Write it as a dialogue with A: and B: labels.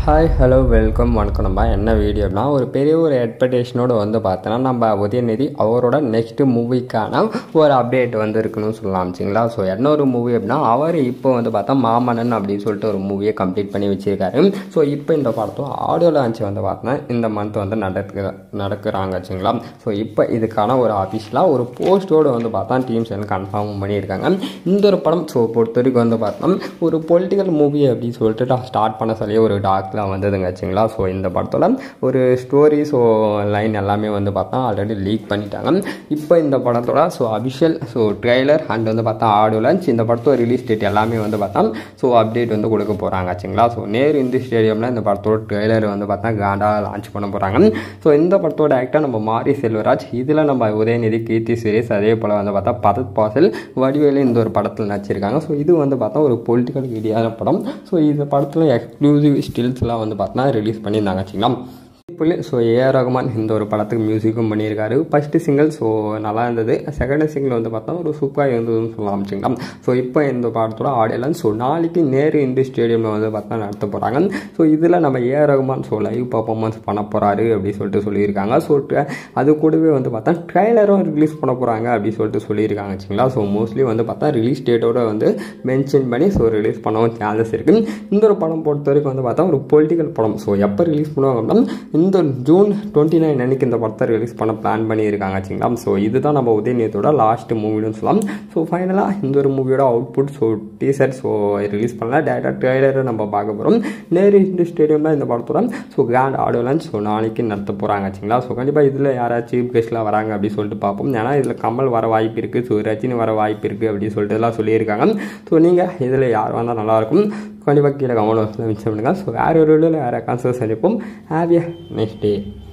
A: hi hello welcome வணக்கம் நம்ம என்ன வீடியோனா ஒரு பெரிய ஒரு எக்ஸ்பெக்டேஷனோடு வந்து பார்த்தோன்னா நம்ம உதயநிதி அவரோட நெக்ஸ்ட் மூவிக்கான ஒரு அப்டேட் வந்து இருக்குன்னு சொல்லலாம் சரிங்களா ஸோ என்ன ஒரு மூவி அப்படின்னா அவர் இப்போ வந்து பார்த்தா மாமன்னன் அப்படின்னு சொல்லிட்டு ஒரு மூவியை கம்ப்ளீட் பண்ணி வச்சிருக்காரு ஸோ இப்போ இந்த படத்தோட ஆடியோ லான்ச் வந்து பார்த்தோன்னா இந்த மந்த் வந்து நடக்கு நடக்கிறாங்க சரிங்களா ஸோ இப்போ இதுக்கான ஒரு அஃபிஷியலாக ஒரு போஸ்டோடு வந்து பார்த்தா டீம்ஸ் வந்து கன்ஃபார்ம் பண்ணியிருக்காங்க இந்த ஒரு படம் ஸோ பொறுத்த வரைக்கும் வந்து பார்த்தோம்னா ஒரு பொலிட்டிக்கல் மூவி அப்படின்னு சொல்லிட்டு ஸ்டார்ட் பண்ண சொல்லி ஒரு டாக்லாம் வந்ததுங்க ஆச்சுங்களா ஸோ இந்த படத்தோட ஒரு ஸ்டோரி ஸோ லைன் எல்லாமே வந்து பார்த்தா ஆல்ரெடி லீக் பண்ணிட்டாங்க இப்போ இந்த படத்தோட so official so trailer and வந்து பார்த்தா ஆடியோ லான்ச் இந்த படத்தோட ரிலீஸ் டேட் எல்லாமே வந்து பார்த்தா ஸோ அப்டேட் வந்து கொடுக்க போகிறாங்க ஆச்சுங்களா ஸோ நேரு இந்து ஸ்டேடியமில் இந்த படத்தோட ட்ரெய்லர் வந்து பார்த்தா காண்டா லான்ச் பண்ண போகிறாங்க ஸோ இந்த படத்தோட ஆக்டர் நம்ம மாரி செல்வராஜ் இதில் நம்ம உதயநிதி கீர்த்தி சுரேஷ் அதே போல் வந்து பார்த்தா பரத் பாசல் வடிவேலு இந்த ஒரு படத்தில் நடிச்சிருக்காங்க ஸோ இது வந்து பார்த்தா ஒரு பொலிட்டிக்கல் ரீதியான படம் ஸோ இந்த படத்தில் எக்ஸ்க்ளூசிவ் ஸ்டில்ஸ்லாம் வந்து பார்த்தா ரிலீஸ் பண்ணியிருந்தாங்க வச்சுங்களா இப்போ ஸோ ஏஆர் ரகுமான் இந்த ஒரு படத்துக்கு மியூசிக்கும் பண்ணியிருக்காரு ஃபஸ்ட்டு சிங்கிள் ஸோ நல்லா இருந்தது செகண்ட் சிங்கிள் வந்து பார்த்தா ஒரு சூப்பராக இருந்ததுன்னு சொல்லலாம் வச்சுங்களா ஸோ இப்போ இந்த படத்தோட ஆடியோ ஸோ நாளைக்கு நேரு இந்து ஸ்டேடியமில் வந்து பார்த்தா நடத்த போகிறாங்க ஸோ இதில் நம்ம A R Rahman so live performance பண்ண போகிறாரு அப்படின்னு சொல்லிட்டு சொல்லியிருக்காங்க ஸோ அது கூடவே வந்து பார்த்தா ட்ரைலரும் ரிலீஸ் பண்ண போகிறாங்க அப்படின்னு சொல்லிட்டு சொல்லியிருக்காங்க வச்சுங்களா ஸோ மோஸ்ட்லி வந்து பார்த்தா ரிலீஸ் டேட்டோட வந்து மென்ஷன் பண்ணி ஸோ ரிலீஸ் பண்ணவும் சான்சஸ் இருக்குது இந்த ஒரு படம் பொறுத்த வரைக்கும் வந்து பார்த்தா ஒரு பொலிட்டிக்கல் படம் ஸோ எப்போ ரிலீஸ் பண்ணுவாங்க அப்படின்னா இந்த ஜூன் டுவெண்ட்டி நைன் அன்னைக்கு இந்த படத்தை ரிலீஸ் பண்ண பிளான் பண்ணியிருக்காங்க வச்சுங்களா ஸோ இதுதான் நம்ம உதயநிதியோட லாஸ்ட் மூவின்னு சொல்லலாம் ஸோ ஃபைனலாக இந்த ஒரு மூவியோட output so teaser so release பண்ணலாம் டேரக்டாக ட்ரெய்லரை நம்ம பார்க்க போகிறோம் நேரு இந்த ஸ்டேடியம் தான் இந்த படத்தோட so grand audio launch so நாளைக்கு நடத்த போகிறாங்க வச்சுங்களா ஸோ கண்டிப்பாக இதில் யாராச்சும் சீஃப் கெஸ்ட்லாம் வராங்க அப்படின்னு சொல்லிட்டு பார்ப்போம் ஏன்னா இதில் கமல் வர வாய்ப்பு இருக்குது ஸோ ரஜினி வர வாய்ப்பு இருக்குது அப்படின்னு சொல்லிட்டு எல்லாம் சொல்லியிருக்காங்க ஸோ நீங்கள் இதில் யார் வந்தால் நல்லாயிருக்கும் கண்டிப்பாக கீழே கமெண்ட் பாக்ஸில் மிச்சம் பண்ணுங்கள் ஸோ வேறு ஒரு வீடியோவில் வேறு கான்சர்ஸ் சந்திப்போம் ஹாவியா நெக்ஸ்ட் டே